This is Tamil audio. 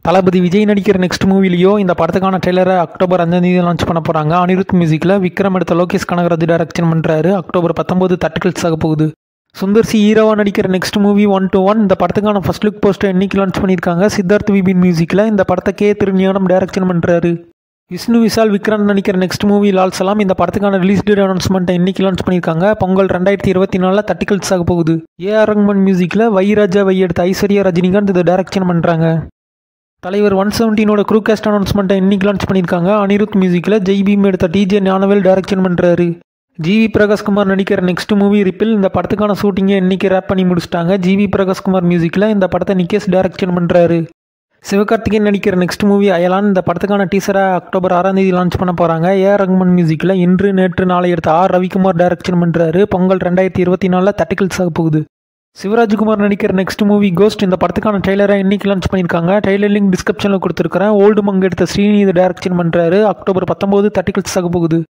தளபதி விஜய் நடிக்கிற நெக்ஸ்ட் மூவிலையோ இந்த படத்துக்கான ட்ரெய்லரை அக்டோபர் அஞ்சாம் தேதி லான்ச் பண்ண போகிறாங்க அனிருத் மியூசிக்கில் விக்ரம் எடுத்த லோகேஷ் கனகராஜ் டைரக்ஷன் பண்ணுறாரு அக்டோபர் பத்தொம்போது தட்டுக்கல்ஸ் ஆக போகுது சுந்தர் சி ஹீரோவா நடிக்கிற next movie one two one இந்த படத்துக்கான ஃபர்ஸ்ட் லுக் போஸ்டர் இன்னைக்கு லான்ச் பண்ணியிருக்காங்க சித்தார்த் விபின் மியூசிக்கில் இந்த படத்தை கே திருஞானம் டைரக்ஷன் பண்ணுறாரு விஷ்ணு விஷால் விக்ரம் நடிக்கிற நெக்ஸ்ட் மூவி லால் சலாம் இந்த படத்துக்கான ரிலீஸ் டேட் அனௌன்ஸ்மெண்ட்டை இன்னைக்கு லான்ச் பண்ணியிருக்காங்க பொங்கல் ரெண்டாயிரத்தி இருபத்தி நாலில் தட்டிக்கல்ஸ் ஆக போகுது ஏஆர் ரஹ்மான் மியூசிக்கில் வைராஜா வை எடுத்த ஐஸ்வர்யா ரஜினிகாந்த் இதை டைரக்ஷன் பண்ணுறாங்க தலைவர் ஒன் செவன்டீனோட க்ரூ காஸ்ட் அனௌன்ஸ்மெண்ட்டை இன்னைக்கு லான்ச் பண்ணியிருக்காங்க அனிருத் மியூசிக்கில் ஜெய் பீம் எடுத்த டிஜே ஞானவேல் டைரக்ஷன் பண்ணுறாரு ஜிவி பிரகாஷ்குமார் நடிக்கிற நெக்ஸ்ட் மூவி ரிப்பில் இந்த படத்துக்கான ஷூட்டிங்கை இன்னைக்கு ரேப் பண்ணி முடிச்சிட்டாங்க ஜிவி பிரகாஷ்குமார் மியூசிக்கில் இந்த படத்தை நிகேஷ் டைரக்ஷன் பண்ணுறாரு சிவகார்த்திகேயன் நடிக்கிற நெக்ஸ்ட் மூவி அயலான் இந்த படத்துக்கான டீசரை அக்டோபர் ஆறாம் தேதி லான்ச் பண்ண போகிறாங்க ஏஆர் ரஹ்மான் மியூசிக்கில் இன்று நேற்று நாளை எடுத்த ஆர் ரவிக்குமார் டைரக்ஷன் பண்ணுறாரு பொங்கல் ரெண்டாயிரத்தி இருபத்தி நாலில் தட்டிக்கல்ஸ் ஆக போகுது சிவராஜ்குமார் நடிக்கிற நெக்ஸ்ட் மூவி கோஸ்ட் இந்த படத்துக்கான ட்ரெய்லரை இன்னைக்கு லான்ச் பண்ணியிருக்காங்க ட்ரெய்லர் லிங்க் டிஸ்கிரிப்ஷனில் கொடுத்துருக்கிறேன் ஓல்டு மங்க எடுத்த ஸ்ரீனி இதை டைரக்ஷன் பண்ணுறாரு அக்டோபர் பத்தொம்போது தட்டிக்கல்ஸ் ஆக போகுது